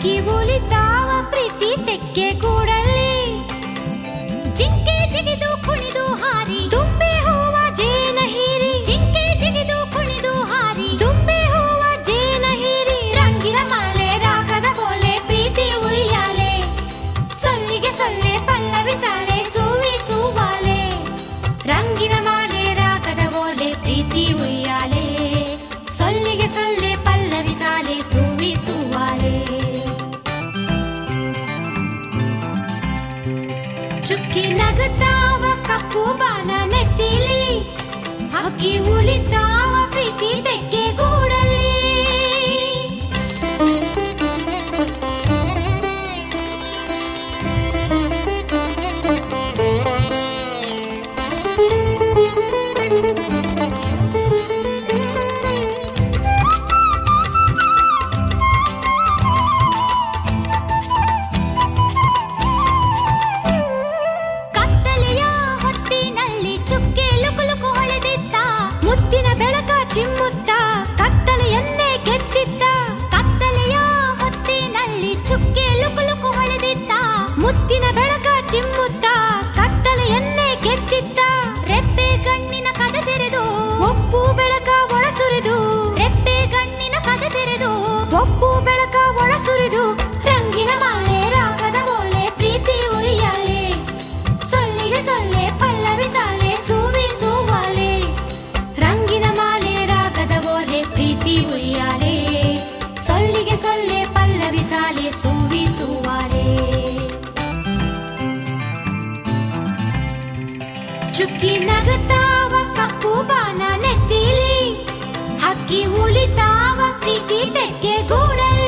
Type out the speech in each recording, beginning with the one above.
ಹಕ್ಕಿ ಉಳಿತಾವ ಪ್ರೀತಿ ತೆಕ್ಕೆ ಕೂಡಲ್ಲಿ ಜಿಂಕೆ ಜಿಗಿದು ಕುಣಿದು ಹಾರಿ ತುಂಬೆ ಹೂವ ಜೇನ ಹೀರಿ ಜಿಂಕೆ ಜಿಗಿದು ಕುಣಿದು ಹಾರಿ ತುಂಬೆ ಹೂವ ಜೇನ ಹೀರಿ ರಂಗಿನ ಮಾಲೆ ರಾಗದ ಬೋಲೆ ಪ್ರೀತಿ ಉಯ್ಯಾಲೆ ಸೊಲ್ಲಿಗೆ ಸೊಲ್ಲೆ ಪಲ್ಲವಿ ಸಾಲೆ ಸೂವಿ ಸೂವಾಲೆ ರಂಗಿನ ಮಾಲೆ ರಾಗದ ಬೋಲೆ ಪ್ರೀತಿ ಉಯ್ಯಾಲೆ ಸೊಲ್ಲಿಗೆ ಸೊಲ್ಲೆ ಪಲ್ಲವಿ ಸಾಲೆ ಸೂವಿ ಸೂವಾಲೆ ಚುಕ್ಕಿ ನಗುತ್ತಾವ ಕಪ್ಪು ಬಾನ ನೆತ್ತಿಲಿ ಹಕ್ಕಿ ಉಳಿತಾವ ಪ್ರೀತಿ ತೆಕ್ಕೆ ಗೂಡಲ್ಲಿ ಕತ್ತಲೆಯ ಹೊತ್ತಿನಲ್ಲಿ ಚುಕ್ಕೆ ಲುಕುಲುಕು ಹೊಳೆದಿದ್ದ ಮುತ್ತಿನ ಬೆಳಕ ಚಿಮ್ಮುತ್ತ ಕತ್ತಲೆಯನ್ನೇ ಗೆದ್ದಿದ್ದ ಕತ್ತಲೆಯ ಹೊತ್ತಿನಲ್ಲಿ ಚುಕ್ಕೆ ಲುಕುಲುಕು ಹೊಳೆದಿದ್ದ ಮುತ್ತಿನ ಬೆಳಕ ಚಿಮ್ಮುತ್ತ ಕತ್ತಲೆಯನ್ನೇ ಗೆದ್ದಿದ್ದ ರೆಪ್ಪೆ ಗಣ್ಣಿನ ಕದ ತೆರೆದು ಒಪ್ಪು ಬೆಳಕ ಒಳಸುರಿದು ರೆಪ್ಪೆ ಗಣ್ಣಿನ ಕದ ತೆರೆದು ಒಪ್ಪು ಬೆಳಕ ಒಳಸುರಿದು ರಂಗಿನ ಮಾಲೆ ರಾಗದ ಬೋಲೆ ಪ್ರೀತಿ ಉಯ್ಯಾಲೆ ಸೊಲ್ಲಿಗೆ ಸೊಲ್ಲೆ ಪಲ್ಲವಿ ಸಾಲೆ ಸೂವಿ ಸೂವಾಲೆ ರಂಗಿನ ಮಾಲೆ ರಾಗದ ಬೋಲೆ ಪ್ರೀತಿ ಉಯ್ಯಾಲೆ ಸೊಲ್ಲಿಗೆ ಸೊಲ್ಲೆ ಪಲ್ಲವಿ ಸಾಲೆ ಸೂವಿ ಸೂವಾಲೆ ಚುಕ್ಕಿ ನಗುತ್ತಾವ ಕಪ್ಪು ಬಾನ ನೆತ್ತಿಲಿ ಹಕ್ಕಿ ಉಳಿತಾವ ಪ್ರೀತಿ ತೆಕ್ಕೆ ಗೂಡಲ್ಲಿ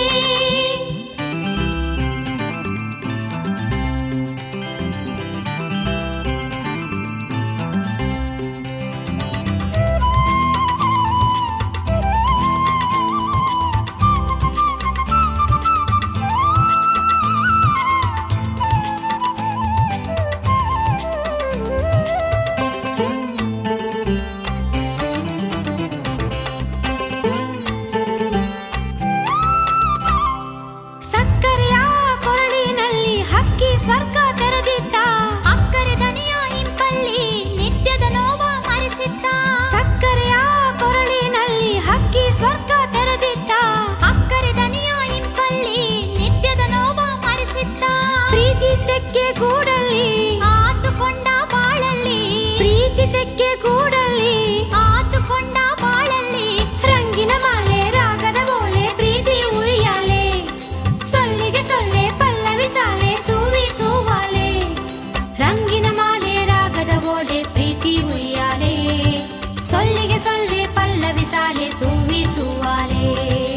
ಸಕ್ಕರೆಯ ಕೊರಳಿನಲ್ಲಿ ಹಕ್ಕಿ ಸ್ವರ್ಗ ತೆರೆದಿದ್ದ ಅಕ್ಕರೆ ದನಿಯ ಹಿಂಪಲ್ಲಿ ನಿತ್ಯದ ನೋವ ಮರೆಸಿದ್ದ ಸಕ್ಕರೆಯ ಕೊರಳಿನಲ್ಲಿ ಹಕ್ಕಿ ಸ್ವರ್ಗ ತೆರೆದಿದ್ದ ಅಕ್ಕರೆ ದನಿಯ ಹಿಂಪಲ್ಲಿ ನಿತ್ಯದ ನೋವ ಮರೆಸಿದ್ದ ಪ್ರೀತಿ ತೆಕ್ಕೆ ಗೂಡಲ್ಲಿ ಆತುಕೊಂಡ ಬಾಳಲ್ಲಿ ಪ್ರೀತಿ ತೆಕ್ಕೆ ಗೂಡಲ್ಲಿ ಆತುಕೊಂಡ ಬಾಳಲ್ಲಿ ರಂಗಿನ ಮಾಲೆ ರಾಗದ ಬೋಲೆ ಪ್ರೀತಿ ಉಯ್ಯಾಲೆ ಸೊಲ್ಲಿಗೆ ಸೊಲ್ಲೆ ಪಲ್ಲವಿ ಸಾಲೆ ಸೂವಿ ಸೂವಾಲೆ ರಂಗಿನ ಮಾಲೆ ರಾಗದ ಬೋಲೆ ಪ್ರೀತಿ ಉಯ್ಯಾಲೆ ಸೊಲ್ಲಿಗೆ ಸೊಲ್ಲೆ ಪಲ್ಲವಿ ಸಾಲೆ ಸೂವಿ ಸೂವಾಲೆ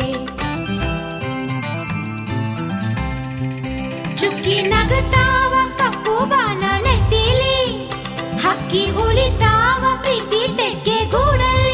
ಚುಕ್ಕಿ ನಗುತ್ತಾವ ಕಪ್ಪು ಬಾನ ನೆತ್ತಿಲಿ ಹಕ್ಕಿ ಉಳಿತಾವ ಪ್ರೀತಿ ತೆಕ್ಕೆ ಗೂಡಲ್ಲಿ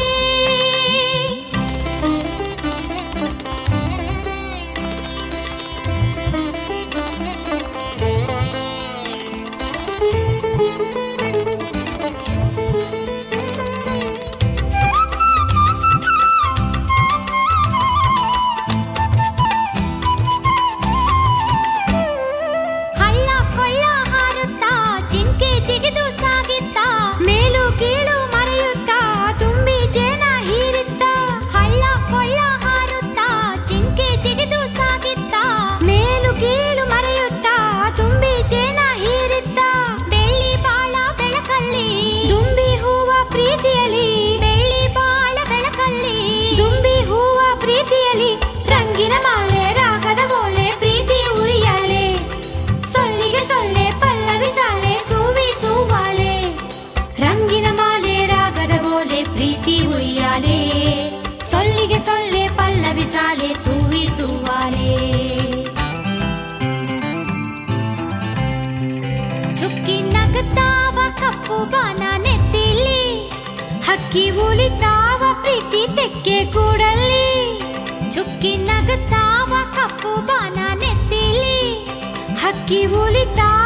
ಹಳ್ಳ ಕೊಳ್ಳ ಹಾರುತ್ತಾ ಜಿಂಕೆ ಜಿಗಿದು ಸಾಗಿತ್ತ ಮೇಲು ಕೀಳು ಮರೆಯುತ್ತಾ ತುಂಬಿ ಜೇನ ಹೀರಿತ್ತ ಹಳ್ಳ ಕೊಳ್ಳ ಹಾರುತ್ತಾ ಜಿಂಕೆ ಜಿಗಿದು ಸಾಗಿತ್ತ ಮೇಲು ಕೀಳು ಮರೆಯುತ್ತಾ ತುಂಬಿ ಜೇನ ಹೀರಿತ್ತ ಬೆಳ್ಳಿ ಬಾಳ ಬೆಳಕಲ್ಲಿ ದುಂಬಿ ಹೂವ ಪ್ರೀತಿಯಲಿ ಬೆಳ್ಳಿ ಬಾಳ ಬೆಳಕಲ್ಲಿ ದುಂಬಿ ಹೂವ ಪ್ರೀತಿಯಲಿ ರಂಗಿನ ಮಾಲೆ ರಾಗದ ಬೋಲೆ ಪ್ರೀತಿ ಉಯ್ಯಾಲೆ ಸೊಲ್ಲಿಗೆ ಸೊಲ್ಲೆ ಪಲ್ಲವಿ ಸಾಲೆ ಸೂವಿ ಸೂವಾಲೆ ರಂಗಿನ ಮಾಲೆ ರಾಗದ ಬೋಲೆ ಪ್ರೀತಿ ಉಯ್ಯಾಲೆ ಸೊಲ್ಲಿಗೆ ಸೊಲ್ಲೆ ಪಲ್ಲವಿ ಸಾಲೆ ಸೂವಿ ಸೂವಾಲೆ ಚುಕ್ಕಿ ನಗುತ್ತಾವ ಕಪ್ಪು ಬಾನ ನೆತ್ತಿಲಿ ಹಕ್ಕಿ ಉಳಿತಾವ ಪ್ರೀತಿ ತೆಕ್ಕೆ ಕೂಡಲ್ಲಿ ಚುಕ್ಕಿ ನಗುತ್ತಾವ ಕಪ್ಪು ಬಾನ ನೆತ್ತಿಲಿ ಹಕ್ಕಿ ಉಳಿತಾವ